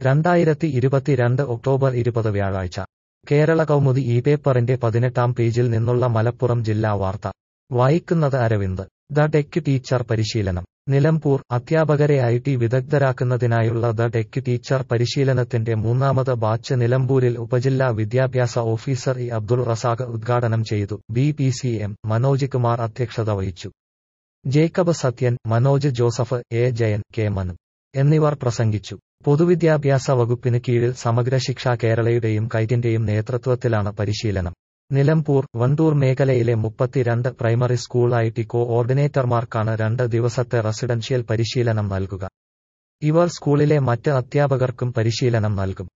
രണ്ടായിരത്തി ഇരുപത്തിരണ്ട് ഒക്ടോബർ ഇരുപത് വ്യാഴാഴ്ച കേരള കൗമുദി ഈ പേപ്പറിന്റെ പതിനെട്ടാം പേജിൽ നിന്നുള്ള മലപ്പുറം ജില്ലാ വാർത്ത വായിക്കുന്നത് അരവിന്ദ് ദ ടെക് ടീച്ചർ പരിശീലനം നിലമ്പൂർ അധ്യാപകരെ ഐ ടി വിദഗ്ധരാക്കുന്നതിനായുള്ള ദ ടെക് ടീച്ചർ പരിശീലനത്തിന്റെ മൂന്നാമത് ബാച്ച് നിലമ്പൂരിൽ ഉപജില്ലാ വിദ്യാഭ്യാസ ഓഫീസർ ഇ അബ്ദുൾ റസാഖ് ഉദ്ഘാടനം ചെയ്തു B P C M Manoj Kumar അധ്യക്ഷത വഹിച്ചു ജേക്കബ് സത്യൻ മനോജ് ജോസഫ് എ ജയൻ കെ മനു എന്നിവർ പ്രസംഗിച്ചു പൊതുവിദ്യാഭ്യാസ വകുപ്പിന് കീഴിൽ സമഗ്ര ശിക്ഷ കേരളയുടെയും കൈറ്റിന്റെയും നേതൃത്വത്തിലാണ് പരിശീലനം നിലമ്പൂർ വണ്ടൂർ മേഖലയിലെ മുപ്പത്തിരണ്ട് പ്രൈമറി സ്കൂൾ ഐ ടി കോഓർഡിനേറ്റർമാർക്കാണ് രണ്ട് ദിവസത്തെ റെസിഡൻഷ്യൽ പരിശീലനം നൽകുക ഇവർ സ്കൂളിലെ മറ്റ് അധ്യാപകർക്കും പരിശീലനം നൽകും